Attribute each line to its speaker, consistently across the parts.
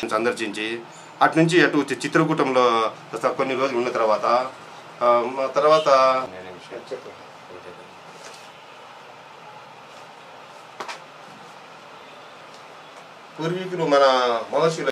Speaker 1: సందర్శించి అటు నుంచి అటు చి- చిత్రకూటంలో స- కొన్ని రోజులు ఉన్న తర్వాత ఆ, మ- తర్వాత పూర్వీకులు మన మహర్షులు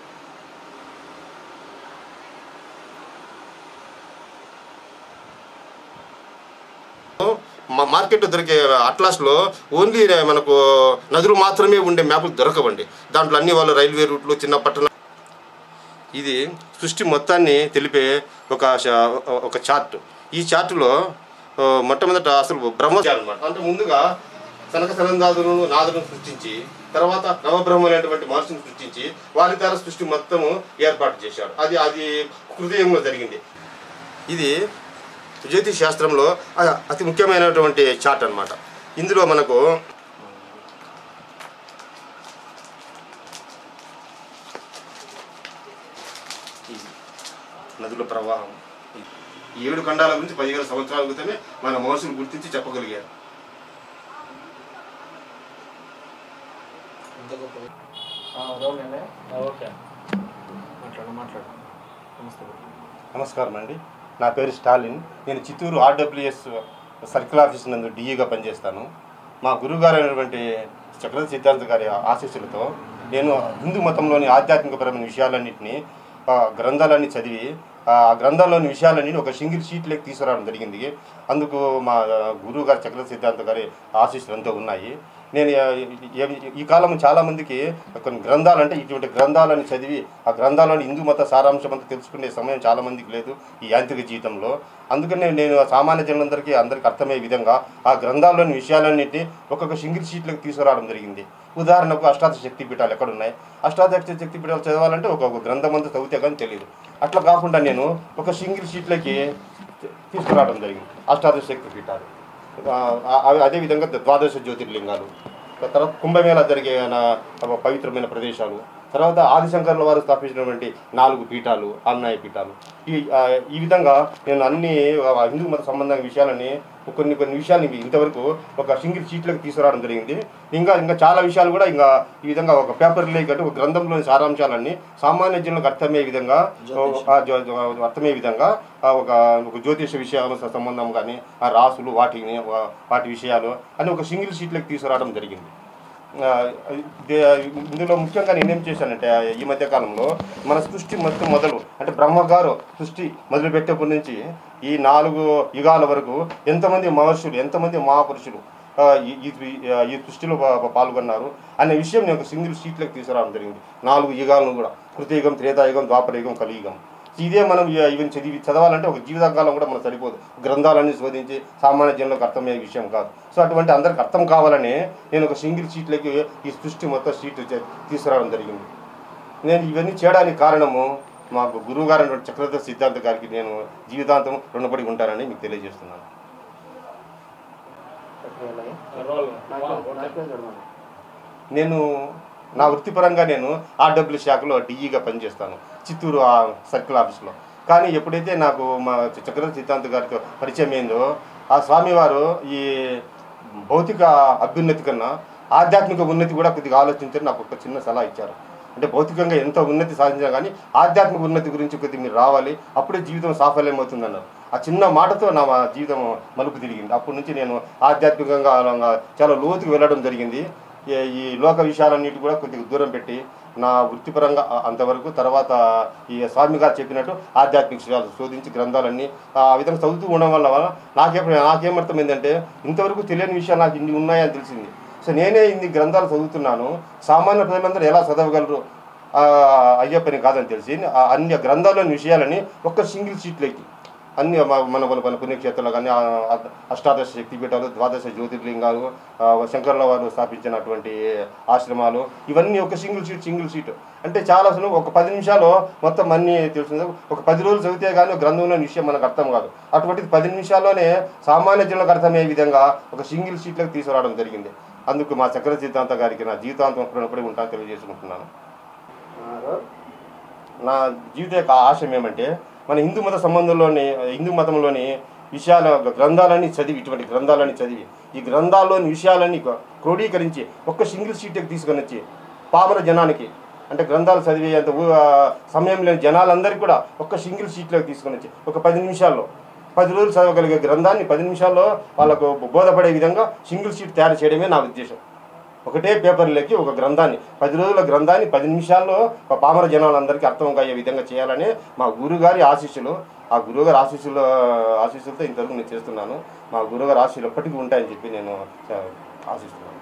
Speaker 1: మా- మార్కెట్లో దొరికే అట్లాస్లో ఓన్లీ మనకు నదులు మాత్రమే ఉండే మ్యాపులు దొరకవండి దాంట్లో అన్ని వాళ్ళు రైల్వే రూట్లు చిన్న పట్టణ ఇది సృష్టి మొత్తాన్ని తెలిపే ఒక శ- ఒక చార్ట్ ఈ చార్టులో ఆ, మొట్టమొదట అసలు బ్రహ్మ అనమాట అంటే ముందుగా సనక సనందాదులను నాదులను సృష్టించి తర్వాత నవబ్రహ్మలైనటువంటి మహర్షిని సృష్టించి వారి ద్వారా సృష్టి మొత్తము ఏర్పాటు చేశాడు అది అది హృదయంలో జరిగింది ఇది జ్యోతిష్ శాస్త్రంలో అ- అతి ముఖ్యమైనటువంటి చార్ట్ అన్నమాట ఇందులో మనకు ఈ నదుల ప్రవాహం ఈ ఏడు ఖండాల గురించి పదిహేను సంవత్సరాల క్రితమే మన మహర్షులు గుర్తించి చెప్పగలిగారు
Speaker 2: ఓకే మాట్లాడు మాట్లాడు నమస్తే
Speaker 1: నమస్కారం అండి నా పేరు స్టాలిన్ నేను చిత్తూరు ఆర్డబ్ల్యూఎస్ సర్కిల్ ఆఫీస్ నందు డిఈగా పనిచేస్తాను మా గురువుగారు అయినటువంటి చక్రవర్తి సిద్ధార్థ గారి ఆశీస్సులతో నేను హిందూ మతంలోని ఆధ్యాత్మికపరమైన విషయాలన్నింటినీ ఆ, గ్రంథాలన్నీ చదివి ఆ గ్రంథాల్లోని విషయాలన్నీ ఒక సింగిల్ షీట్లోకి తీసుకురావడం జరిగింది అందుకు మా గురువు గారు చక్రవర్తి సిద్ధార్థ గారి ఆశీస్సులు ఎంతో ఉన్నాయి నేను ఏ- ఏ- ఈ కాలం చాలా మందికి కొన్ని గ్రంథాలు అంటే ఇటువంటి గ్రంథాలను చదివి ఆ గ్రంథాలను హిందూ మత సారాంశం అంతా తెలుసుకునే సమయం చాలా మందికి లేదు ఈ యాంత్రిక జీవితంలో అందుకనే నేను సామాన్య జనులందరికీ అందరికీ అర్థమయ్యే విధంగా ఆ గ్రంథాల్లోని విషయాలన్నింటినీ ఒక్కొక్క సింగిల్ షీట్లోకి తీసుకురావడం జరిగింది ఉదాహరణకు అష్టాదశ శక్తి పీఠాలు ఎక్కడున్నాయి అష్టాదశ శక్తి పీఠాలు చదవాలంటే ఒక్కొక్క గ్రంథం అంతా చదివితే కానీ తెలియదు అట్లా కాకుండా నేను ఒక సింగిల్ షీట్లోకి తీసుకురావడం జరిగింది అష్టాదశ శక్తి పీఠాలు ఆ, అవి అదేవిధంగా ద్వాదశ జ్యోతిర్లింగాలు తర్వాత కుంభమేళ జరిగే నా- పవిత్రమైన ప్రదేశాలు తర్వాత ఆదిశంకర్ల వారు స్థాపించినటువంటి నాలుగు పీఠాలు ఆమ్నాయ పీఠాలు ఈ ఆ, ఈ విధంగా నేను అన్ని ఆ, హిందూ మత సంబంధమైన విషయాలని కొన్ని కొన్ని విషయాలు ఇంతవరకు ఒక సింగిల్ షీట్లోకి తీసుకురావడం జరిగింది ఇంకా ఇంకా చాలా విషయాలు కూడా ఇంకా ఈ విధంగా ఒక పేపర్ లేక్ అంటే ఒక గ్రంథంలోని సారాంశాలన్నీ సామాన్య జనులకు అర్థమయ్యే విధంగా ఆ, జో- జో- అర్థమయ్యే విధంగా ఆ, ఒక ఒక జ్యోతిష విషయాల సంబంధం కానీ ఆ రాసులు వాటిని వా- వాటి విషయాలు అని ఒక సింగిల్ షీట్లోకి తీసుకురావడం జరిగింది ఆ, ఇదే- ఇందులో ముఖ్యంగా నేనేం చేశానంటే ఈ మధ్య కాలంలో మన సృష్టి మొత్తం మొదలు అంటే బ్రహ్మగారు సృష్టి మొదలు పెట్టేప్పటి నుంచి ఈ నాలుగు యుగాల వరకు ఎంతమంది మహర్షులు ఎంతమంది మహాపురుషులు ఆ, ఈ- ఈ- ఈ సృష్టిలో పా- పాల్గొన్నారు అనే విషయం నేను ఒక సింగిల్ షీట్లోకి తీసుకురావడం జరిగింది నాలుగు యుగాలను కూడా కృతయుగం త్రేతాయుగం ద్వాపరయుగం కలియుగం ఇదే మనం ఇ- ఇవన్నీ చదివి చదవాలంటే ఒక జీవితకాలం కూడా మనకు సరిపోదు గ్రంథాలన్నీ శోధించి సామాన్య జనులకు అర్థమయ్యే విషయం కాదు సో అటువంటి అందరికి అర్థం కావాలని నేను ఒక సింగిల్ షీట్లోకి ఈ సృష్టి మొత్తం షీట్ చే- తీసుకురావడం జరిగింది నేను ఇవన్నీ చేయడానికి కారణము మాకు గురువు గారు అయినటువంటి చక్రవర్తి సిద్ధాంత గారికి నేను జీవితాంతం రుణపడి ఉంటానని మీకు తెలియజేస్తున్నాను నేను నా వృత్తిపరంగా నేను ఆర్డబ్ల్యూ శాఖలో డిఈగా పనిచేస్తాను చిత్తూరు ఆ సర్కిల్ ఆఫీస్లో కానీ ఎప్పుడైతే నాకు మా చక్రవర్తి సిద్ధాంత్ గారితో పరిచయం అయిందో ఆ స్వామివారు ఈ భౌతిక అభ్యున్నతి కన్నా ఆధ్యాత్మిక ఉన్నతి కూడా కొద్దిగా ఆలోచించని నాకు ఒక చిన్న సలహా ఇచ్చారు అంటే భౌతికంగా ఎంత ఉన్నతి సాధించినా కానీ ఆధ్యాత్మిక ఉన్నతి గురించి కొద్దిగా మీరు రావాలి అప్పుడే జీవితం సాఫల్యం అవుతుంది అన్నారు ఆ చిన్న మాటతో నా జీవితం మలుపు తిరిగింది అప్పటి నుంచి నేను ఆధ్యాత్మికంగా అలా చాలా లోతుకు వెళ్ళడం జరిగింది ఈ- ఈ లోక విషయాలన్నిటి కూడా కొద్దిగా దూరం పెట్టి నా వృత్తిపరంగా ఆ- అంతవరకు తర్వాత ఈ స్వామి గారు చెప్పినట్టు ఆధ్యాత్మిక విషయాలు శోధించి గ్రంథాలన్నీ ఆ విధంగా చదువుతూ ఉండడం వల్ల నాకే నాకేమర్థమైందంటే ఇంతవరకు తెలియని విషయాలు నాకు ఇన్ని ఉన్నాయని తెలిసింది సో నేనే ఇన్ని గ్రంథాలు చదువుతున్నాను సామాన్య ప్రజలందరూ ఎలా చదవగలరు ఆ, అయ్యే పని కాదని తెలిసి ఆ అన్ని గ్రంథాల్లోని విషయాలని ఒక్క సింగిల్ షీట్లోకి అన్ని మ- మన మన మన పుణ్యక్షేత్రాలు కానీ ఆ, ఆ, అష్టాదశ శక్తిపీఠాలు ద్వాదశ జ్యోతిర్లింగాలు ఆ, శంకర్ల వారు స్థాపించినటువంటి ఆశ్రమాలు ఇవన్నీ ఒక సింగిల్ షీట్ సింగిల్ షీట్ అంటే చాలా అసలు ఒక పది నిమిషాలు మొత్తం అన్నీ తెలిసింది ఒక పది రోజులు చదివితే కానీ ఒక గ్రంథంలోని విషయం మనకు అర్థం కాదు అటువంటిది పది నిమిషాల్లోనే సామాన్య జనులకు అర్థమయ్యే విధంగా ఒక సింగిల్ షీట్లోకి తీసుకురావడం జరిగింది అందుకు మా చక్ర సిద్ధాంత గారికి నా జీవితాంతం రుణపడి ఉంటాను తెలియజేసుకుంటున్నాను నా జీవిత యొక్క ఆశయం ఏమంటే మన హిందూ మత సంబంధంలోని హిందూ మతంలోని విషయాల గ్రంథాలన్నీ చదివి ఇటువంటి గ్రంథాలన్నీ చదివి ఈ గ్రంథాల్లోని విషయాలన్నీ క్రో- క్రోడీకరించి ఒక్క సింగిల్ షీట్కి తీసుకొని వచ్చి పామర జనానికి అంటే గ్రంథాలు చదివేంత ఊ- ఆ, సమయం లేని జనాలందరికీ కూడా ఒక్క సింగిల్ షీట్లోకి తీసుకొని వచ్చి ఒక పది నిమిషాల్లో పది రోజులు చదవగలిగే గ్రంథాన్ని పది నిమిషాల్లో వాళ్ళకు బోధపడే విధంగా సింగిల్ షీట్ తయారు చేయడమే నా ఉద్దేశం ఒకటే పేపర్లోకి ఒక గ్రంథాన్ని పది రోజుల గ్రంథాన్ని పది నిమిషాల్లో ఒక పామర జనాలందరికీ అర్థం అయ్యే విధంగా చేయాలని మా గురుగారి ఆశీస్సులు ఆ గురువుగారి ఆశీస్సుల ఆశీస్సులతో ఇంతవరకు నేను చేస్తున్నాను మా గురువుగారి ఆశీస్సులు ఎప్పటికీ ఉంటాయని చెప్పి నేను ఆ, ఆశిస్తున్నాను